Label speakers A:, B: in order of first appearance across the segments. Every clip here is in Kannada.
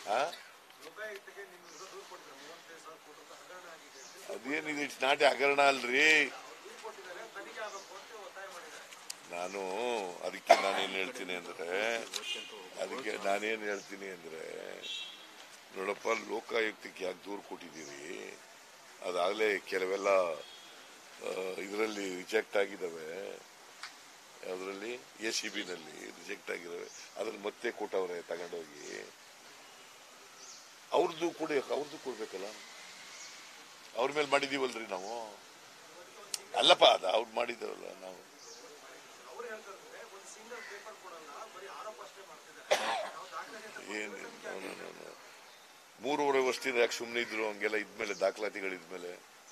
A: ಆ?
B: ಲೋಕಾಯುಕ್ತಗೆ ನಿಮ್ಮ ವಿರುದ್ಧ ದೂರು ಕೊಟ್ಟಿದ್ದಾರೆ ಮೂವತ್ತೈದು ಸಾವಿರ ಕೋಟಿ ರೂಪಾಯಿ ಹಗರಣ ಆಗಿದೆ ಅಂತ
A: ಅದೇನಿದೆ ಇಟ್ಸ್ ನಾಟ್ ಹಗರಣ ಅಲ್ರಿ
B: ದೂರು ಕೊಟ್ಟಿದ್ದಾರೆ ತನಿಖೆ ಆಗಬೇಕು ಅಂತ ಒತ್ತಾಯ ಮಾಡಿದ್ದಾರೆ
A: ನಾನು ಅದಕ್ಕೆ ನಾನೇನು ಹೇಳ್ತೀನಿ ಅಂದ್ರೆ ಅದಕ್ಕೆ ನಾನೇನು ಹೇಳ್ತೀನಿ ಅಂದ್ರೆ ನೋಡಪ್ಪ ಲೋಕಾಯುಕ್ತಕ್ಕೆ ಯಾಕೆ ದೂರು ಕೊಟ್ಟಿದ್ದೀರಿ ಅದಾಗಲೇ ಕೆಲವೆಲ್ಲ ಇದರಲ್ಲಿ ರಿಜೆಕ್ಟ್ ಆಗಿದ್ದಾವೆ ಯಾವುದರಲ್ಲಿ ಎ ಸಿ ಬಿನಲ್ಲಿ ರಿಜೆಕ್ಟ್ ಆಗಿದ್ದಾವೆ ಅದ್ರಲ್ಲಿ ಮತ್ತೆ ಕೊಟ್ಟವ್ರೆ ತಗೊಂಡೋಗಿ ಅವ್ರದ್ದು ಕೂಡ ಅವ್ರದ್ದು ಕೊಡ್ಬೇಕಲ್ಲ ಅವ್ರ ಮೇಲೆ ಮಾಡಿದೀವಲ್ರಿ ನಾವು ಅಲ್ಲಪ್ಪ ಅದು ಅವ್ರು ಮಾಡಿದಾರಲ್ಲ ನಾವು
B: ಅವ್ರು ಹೇಳ್ತಾರೆ ಒಂದು ಸಿಂಗಲ್ ಪೇಪರ್ ಕೊಡಲ್ಲ ಬರೀ ಆರೋಪ ಅಷ್ಟೇ ಮಾಡ್ತಿದ್ದಾರೆ ನಾವು ದಾಖಲೆ
A: ಏನು no, no, no, no. ಮೂರುವರೆ ವರ್ಷದಿಂದ ಯಾಕೆ ಸುಮ್ಮನೆ ಇದ್ರು ಹಂಗೆಲ್ಲ ಇದ್ಮೇಲೆ ದಾಖಲಾತಿಗಳಿದ್ಮೇಲೆ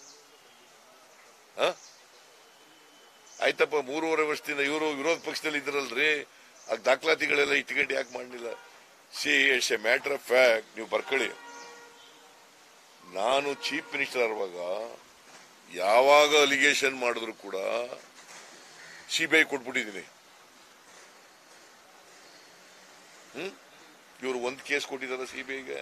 A: ಹ? ಆಯ್ತಪ್ಪ ಮೂರುವರೆ ವರ್ಷದಿಂದ ಇವರು ವಿರೋಧ ಪಕ್ಷದಲ್ಲಿ ಇದ್ರಲ್ರಿ ಆ ದಾಖಲಾತಿಗಳೆಲ್ಲ ಇಟ್ಕೊಂಡು ಯಾಕೆ ಮಾಡಲಿಲ್ಲ see it's a matter of fact ನೀವು ಬರ್ಕೊಳ್ಳಿ ನಾನು ಚೀಫ್ ಮಿನಿಸ್ಟರ್ ಆಗುವಾಗ ಯಾವಾಗ ಅಲಿಗೇಷನ್ ಮಾಡಿದ್ರು ಕೂಡ ಸಿಬಿಐ ಕೊಟ್ಬಿಟ್ಟಿದ್ದೀನಿ ಹ್ಮ್ ಇವರು ಒಂದ್ ಕೇಸ್ ಕೊಟ್ಟಿದಾರ ಸಿಬಿಐಗೆ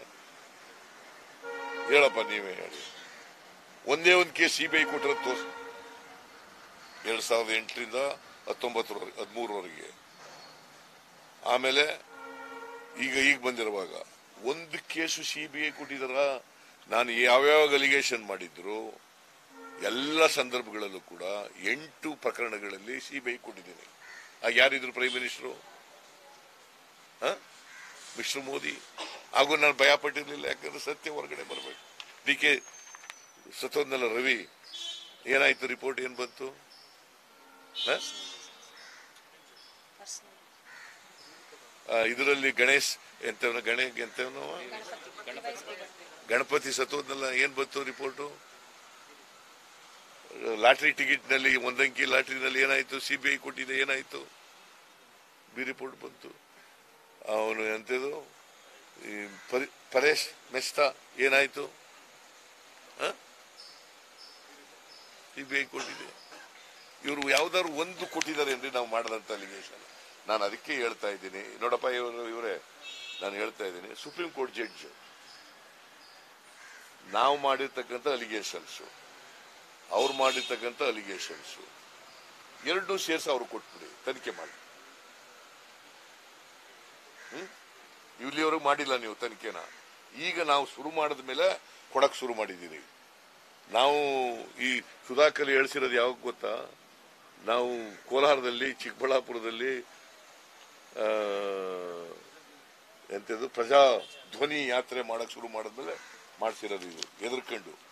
A: ಹೇಳಪ್ಪ ನೀವೇ ಹೇಳಿ ಒಂದೇ ಒಂದು ಕೇಸ್ ಸಿಬಿಐ ಕೊಟ್ಟರೆ ತೋರ್ಸ್ ಎರಡ್ ಸಾವಿರದ ಎಂಟರಿಂದ ಹತ್ತೊಂಬತ್ತರವರೆಗೆ ಹದಿಮೂರವರೆಗೆ ಆಮೇಲೆ ಈಗ ಈಗ ಬಂದಿರುವಾಗ ಒಂದು ಕೇಸು ಸಿಬಿಐ ಕೊಟ್ಟಿದಾರ ನಾನು ಯಾವ್ಯಾವ ಅಲಿಗೇಷನ್ ಮಾಡಿದ್ರು ಎಲ್ಲ ಸಂದರ್ಭಗಳಲ್ಲೂ ಕೂಡ ಎಂಟು ಪ್ರಕರಣಗಳಲ್ಲಿ ಸಿಬಿಐ ಕೊಟ್ಟಿದ್ದೀನಿ ಆಗ ಯಾರಿದ್ರು ಪ್ರೈಮ್ ಮಿನಿಸ್ಟರು ಮಿಸ್ಟರ್ ಮೋದಿ ಹಾಗೂ ನಾನು ಭಯ ಪಟ್ಟಿರ್ಲಿಲ್ಲ ಯಾಕಂದ್ರೆ ಸತ್ಯ ಹೊರಗಡೆ ಬರಬೇಕು ಡಿ ಕೆ ಸತ್ತೋದ್ನಲ್ಲ ರವಿ ಏನಾಯ್ತು ರಿಪೋರ್ಟ್ ಏನ್ ಬಂತು ಹ? ಆ, ಇದರಲ್ಲಿ ಗಣೇಶ್ ಎಂತವನ ಗಣೇ ಎಂತವನವ ಗಣಪತಿ ಸತ್ತೋದ್ನಲ್ಲ ಏನ್ ಬಂತು ರಿಪೋರ್ಟು ಲಾಟ್ರಿ ಟಿಕೆಟ್ ನಲ್ಲಿ ಒಂದಂಕಿ ಲಾಟ್ರಿನಲ್ಲಿ ಏನಾಯ್ತು ಸಿಬಿಐ ಕೊಟ್ಟಿದೆ ಏನಾಯ್ತು ಬಿ ರಿಪೋರ್ಟ್ ಬಂತು ಅವನು ಎಂತದು ಈ ಪರಿ- ಪರೇಶ್ ಮೆಸ್ತಾ ಏನಾಯ್ತು ಸಿಬಿಐ ಕೊಟ್ಟಿದೆ ಇವರು ಯಾವ್ದಾದ್ರು ಒಂದು ಕೊಟ್ಟಿದ್ದಾರೆ ಅಂದ್ರೆ ನಾವು ಮಾಡದಂತ ಅಲಿಗೇಷನ್ ನಾನು ಅದಕ್ಕೆ ಹೇಳ್ತಾ ಇದ್ದೀನಿ ನೋಡಪ್ಪ ಇವರು ಇವರೇ ನಾನು ಹೇಳ್ತಾ ಇದ್ದೀನಿ ಸುಪ್ರೀಂ ಕೋರ್ಟ್ ಜಡ್ಜ್ ನಾವು ಮಾಡಿರ್ತಕ್ಕಂಥ ಅಲಿಗೇಷನ್ಸ್ ಅವ್ರು ಮಾಡಿರ್ತಕ್ಕಂಥ ಅಲಿಗೇಷನ್ಸ್ ಎರಡೂ ಸೇರಿಸಿ ಅವ್ರು ಕೊಟ್ಬಿಡಿ ತನಿಖೆ ಮಾಡಿ ಇಲ್ಲಿವರೆಗೂ ಮಾಡಿಲ್ಲ ನೀವು ತನಿಖೆನ ಈಗ ನಾವು ಶುರು ಮಾಡಿದ ಮೇಲೆ ಕೊಡಕ್ ಶುರು ಮಾಡಿದ್ದೀವಿ ನಾವು ಈ ಸುಧಾಕರ್ ಹೇಳ್ಸಿರೋದು ಯಾವಾಗ ಗೊತ್ತಾ ನಾವು ಕೋಲಾರದಲ್ಲಿ ಚಿಕ್ಕಬಳ್ಳಾಪುರದಲ್ಲಿ ಆ, ಎಂತದು ಪ್ರಜಾ ಧ್ವನಿ ಯಾತ್ರೆ ಮಾಡಕ್ ಶುರು ಮಾಡಿದ್ಮೇಲೆ ಮಾಡ್ಸಿರೋದು ಇದು ಎದುರ್ಕೊಂಡು